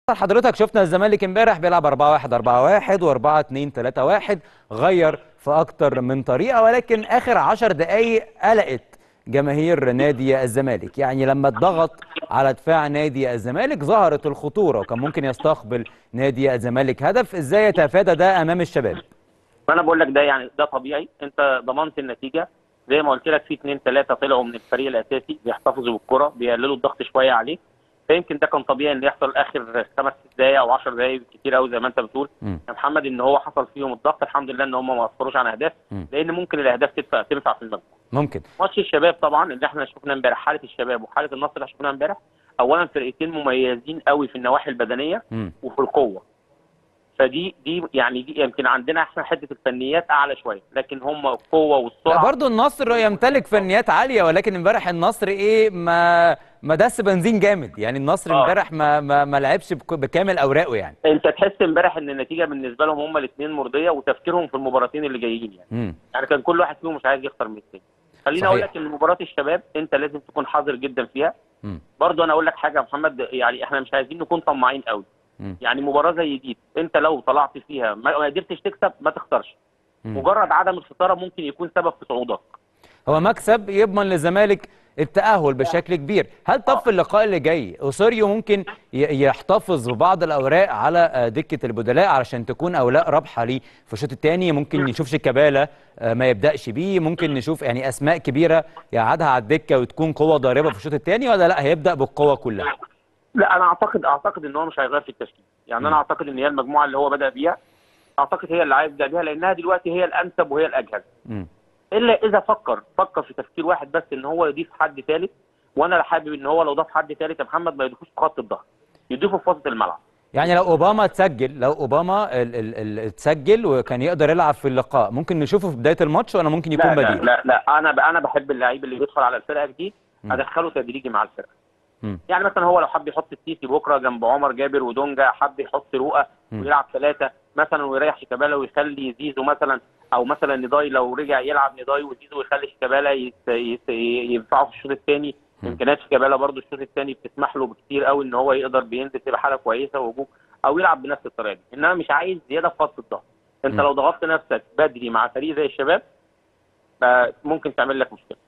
حضرتك شفنا الزمالك امبارح بيلعب 4 1 4 1 و4 2 3 1 غير في اكتر من طريقه ولكن اخر 10 دقائق قلقت جماهير نادي الزمالك يعني لما اتضغط على دفاع نادي الزمالك ظهرت الخطوره وكان ممكن يستقبل نادي الزمالك هدف ازاي يتفادى ده امام الشباب فانا بقول لك ده يعني ده طبيعي انت ضمنت النتيجه زي ما قلت لك في اثنين ثلاثه طلعوا من الفريق الاساسي بيحتفظوا بالكره بيقللوا الضغط شويه عليه فيمكن ده كان طبيعي ان يحصل اخر خمس ست دقائق او 10 دقائق كتير قوي زي ما انت بتقول مم. يا محمد ان هو حصل فيهم الضغط الحمد لله ان هم ما اثروش عن اهداف مم. لان ممكن الاهداف تدفع تنفع في المجموع ممكن ماتش الشباب طبعا اللي احنا شفناه امبارح حاله الشباب وحاله النصر اللي شفناها امبارح اولا فرقتين مميزين قوي في النواحي البدنيه مم. وفي القوه فدي دي يعني دي يمكن عندنا احنا حته الفنيات اعلى شويه لكن هم القوه لا والسرعه برضه النصر يمتلك فنيات عاليه ولكن امبارح النصر ايه ما ما دس بنزين جامد يعني النصر آه. امبارح ما ما, ما لعبش بك- بكامل اوراقه يعني انت تحس امبارح ان النتيجه بالنسبه لهم هم الاثنين مرضيه وتفكيرهم في المباراتين اللي جايين يعني مم. يعني كان كل واحد فيهم مش عايز يخسر من الثاني خليني صحيح. اقول لك ان مباراه الشباب انت لازم تكون حذر جدا فيها مم. برضو انا اقول لك حاجه يا محمد يعني احنا مش عايزين نكون طماعين قوي مم. يعني مباراه زي دي انت لو طلعت فيها ما ما قدرتش تكسب ما تخسرش مم. مجرد عدم الخساره ممكن يكون سبب في صعودك هو مكسب يضمن للزمالك التأهل بشكل كبير هل طب في اللقاء اللي جاي أوسوريو ممكن ي- يحتفظ ببعض الأوراق على آه، دكة البدلاء علشان تكون أوراق رابحة ليه في الشوط الثاني ممكن نشوف شيكابالا آه، ما يبدأش بيه ممكن نشوف يعني أسماء كبيرة يقعدها على الدكة وتكون قوة ضاربة في الشوط الثاني ولا لا هيبدأ بالقوة كلها لا انا اعتقد اعتقد ان هو مش هيغير في التشكيل يعني انا اعتقد ان هي المجموعه اللي هو بدا بيها اعتقد هي اللي هيبدا بيها لانها دلوقتي هي الانسب وهي الاجهز مم. الا اذا فكر فكر في تفكير واحد بس ان هو يضيف حد ثالث وانا حابب ان هو لو ضاف حد ثالث يا محمد ما يضيفوش في خط الظهر يضيفه في وسط الملعب يعني لو أوباما تسجل لو أوباما ال- ال- ال- اتسجل وكان يقدر يلعب في اللقاء ممكن نشوفه في بداية الماتش ولا ممكن يكون لا, لا بديل لا لا انا ب- انا بحب اللعيب اللي بيدخل على الفرقه دي مم. ادخله تدريجي مع الفرقه مم. يعني مثلا هو لو حب يحط السيسي بكره جنب عمر جابر ودونجا حب يحط رؤى مم. ويلعب ثلاثه مثلا ويريح شيكابالا ويخلي زيزو مثلا او مثلا نضاي لو رجع يلعب نضاي وزيزو ويخلي شيكابالا يت- يت- ينفعه في الشوط الثاني مم. امكانيات شيكابالا برده الشوط الثاني بتسمح له بكتير قوي ان هو يقدر بينزل تبقى حاله كويسه وهجوم او يلعب بنفس الطريقه دي انما مش عايز زياده في خط الظهر انت مم. لو ضغطت نفسك بدري مع فريق زي الشباب فممكن تعمل لك مشكله